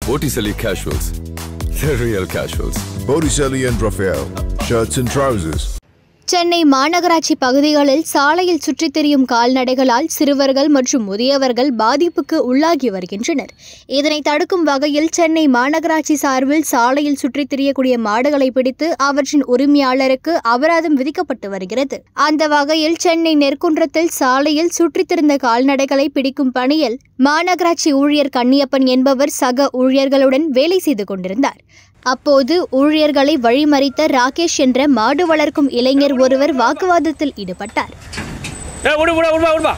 Botticelli Casuals. The real casuals. Botticelli and Raphael, shirts and trousers. Chennai மாநகராட்சி பகுதிகளில் சாலையில் சுற்றித் திரியும் கால்நடைகளால் சிறுவர்கள் மற்றும் முதியவர்கள் பாதிப்புக்கு உள்ளாகி வருகின்றனர் இதனை தடுக்கும் வகையில் சென்னை மாநகராட்சி சார்பில் சாலையில் சுற்றித் திரியக்கூடிய மாடுகளை பிடித்து அவற்றின் உரிமையாளருக்கு அபராதம் விதிக்கப்பட்டு வருகிறது அந்த வகையில் சென்னை நெற்குன்றத்தில் சாலையில் சுற்றித் திரிந்த கால்நடைகளை பிடிக்கும் பணியில் மாநகராட்சி ஊழியர் கன்னியப்பன் என்பவர் சக ஊழியர்களுடன் வேலை செய்து கொண்டிருந்தார் அப்போது ஊழியர்களை வழிமறித்த ராகேஷ் என்ற மாடு வளர்க்கும் இளைஞர் ஒருவர் வாக்குவாதத்தில் ஈடுபட்டார் ஏ விடு விடு விடுப்பா விடுப்பா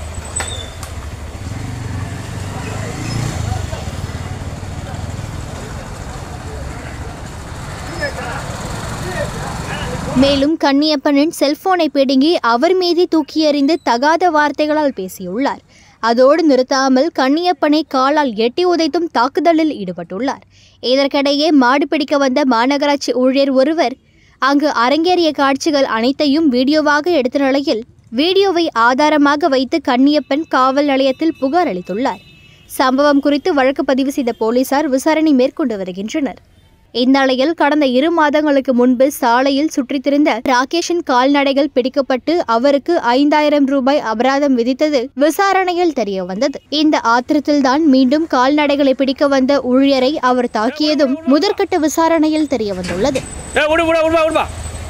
மேலும் கன்னியப்பனின் செல்போனை பிடுங்கி அவர் மீது தூக்கி எறிந்து தகாத வார்த்தைகளால் பேசியுள்ளார் அதோடு நிறுத்தாமல் கன்னியப்பனை காலால் எட்டி உதைத்தும் தாக்குதலில் ஈடுபட்டுள்ளார் இதற்கிடையே மாடு பிடிக்க வந்த மாநகராட்சி ஊழியர் ஒருவர் அங்கு அரங்கேறிய காட்சிகள் அனைத்தையும் வீடியோவாக எடுத்த நிலையில் வீடியோவை ஆதாரமாக வைத்து கன்னியப்பன் காவல் நிலையத்தில் புகார் அளித்துள்ளார் சம்பவம் குறித்து வழக்கு பதிவு செய்த போலீசார் விசாரணை மேற்கொண்டு வருகின்றனர் இந்நிலையில் கடந்த இரு மாதங்களுக்கு முன்பு சாலையில் சுற்றித் திரிந்த ராகேஷின் கால்நடைகள் பிடிக்கப்பட்டு அவருக்கு ஐந்தாயிரம் ரூபாய் அபராதம் விதித்தது விசாரணையில் தெரிய வந்தது இந்த ஆத்திரத்தில்தான் மீண்டும் கால்நடைகளை பிடிக்க வந்த ஊழியரை அவர் தாக்கியதும் முதற்கட்ட விசாரணையில் தெரிய வந்துள்ளது ஏ விடு விடு விடுப்பா விடுப்பா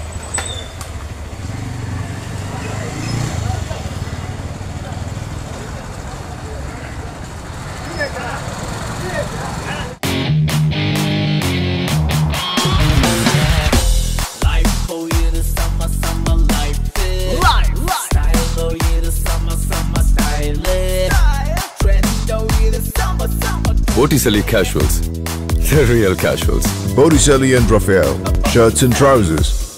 Life for you the summer, summer life is. Style for you the summer, summer style is. Trend for you the summer, summer. Botticelli Casuals. The real casuals. Botticelli and Raphael, shirts and trousers.